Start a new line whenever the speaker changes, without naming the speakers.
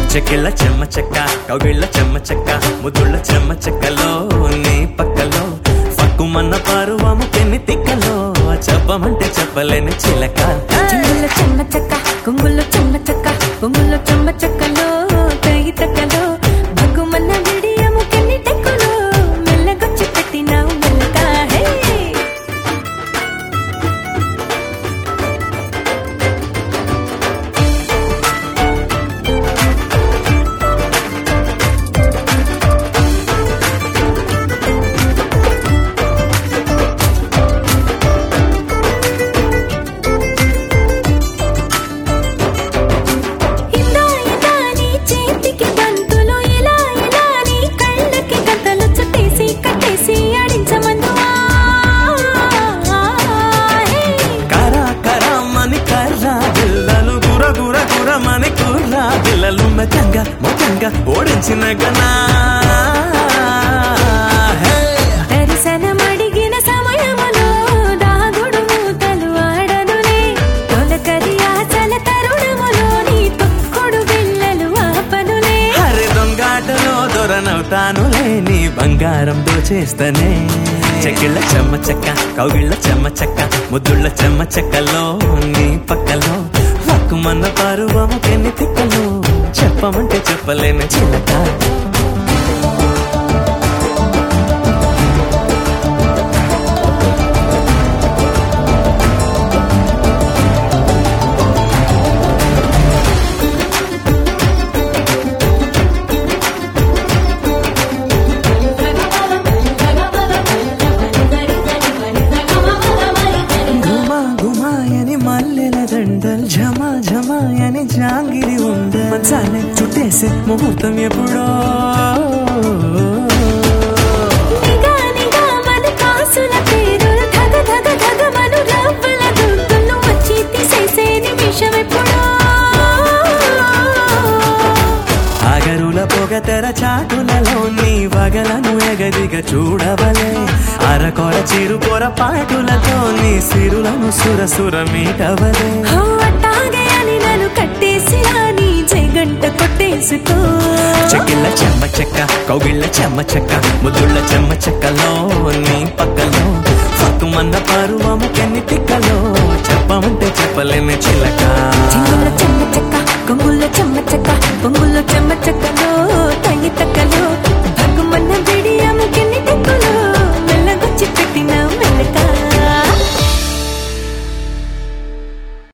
చెక్కిళ్ళ చెమ్మ చెక్క కౌగిళ్ళ చెమ్మ చెక్క ముదుళ్ళ చెమ్మ చెక్కలో నీ పక్కలో పక్కుమన్న పరువము పెన్ని తిక్కలో చెప్పమంటే చెప్పలేని చిలక
చెంగుల్లో చెమ్మ చెక్క కొంగుల్లో చెమ్మ చెక్క కొంగుల్లో చెమ్మ చెక్కలో తగి తక్కలో భగ్గుమన్న విడియము కెన్ని టెక్కులో మెల్లగొచ్చి పెట్టినావు మెల్లగా హే ఇందా ఇందా నీ చేతికి బంతులు ఇలా ఇలా నీ కళ్ళకి గంతలు చుట్టేసి కట్టేసి ఆడించమందువా హే
కరా కరామని కర్రా పిల్లలు గుర గుర గురమని కుర్రా పిల్లలు మెతంగా మొత్తంగా ఓడించిన గనా హే!
దర్శనమడిగిన సమయములో దాగుడు మూతలు ఆడనులే తొలకరి ఆచల తరుణములో నీ తొక్కుడు బిళ్ళలు ఆపనులే
హరి దొంగాటలో దొరనవుతానులే నీ బంగారం దోచేస్తనే చెక్కిళ్ళ చెమ్మ చెక్క కౌగిళ్ళ చెమ్మ చెక్క ముద్దుళ్ళ చెమ్మ చెక్కలో నీ పక్కలో హక్కుమన్న పరువము కెన్ని తిక్కలో చెప్పమంటే చెప్పలేని చిలక గుమా గుమాయని మల్లెల దండల్ ఝమా ఝమాయని జాంగిరి ఉండ మంచాలే చుట్టేసే ముహూర్తం ఎప్పుడో
నిగా నిగా మన కాసుల పేరులు ధగ ధగ ధగ మను రవ్వల దుద్దులు వచ్చి తీసేసే నిమిషం ఎప్పుడో
ఆగరుల పొగ తెర చాటులలో నీ వగలను ఎగదిగా చూడవలే అరకొర చిరు పొర పాటులతో నీ సిరులను సురసుర మీటవలే
హో అట్టాగే అని నన్ను కట్టేసిరా నీ జగంట కొట్టేసుకో
చెక్కిళ్ళ చెమ్మ చెక్క కౌగిళ్ళ చెమ్మ చెక్క ముద్దుళ్ళ చెమ్మ చెక్కలో నీ పక్కలో ఫక్కుమన్న పరువము కెన్ని తిక్కలో చెప్పమంటే చెప్పలేని చిలక
చెంగుల్లో చెమ్మ చెక్క కొంగుల్లో చెమ్మ చెక్క పొంగుల్లో చెమ్మ చెక్కలో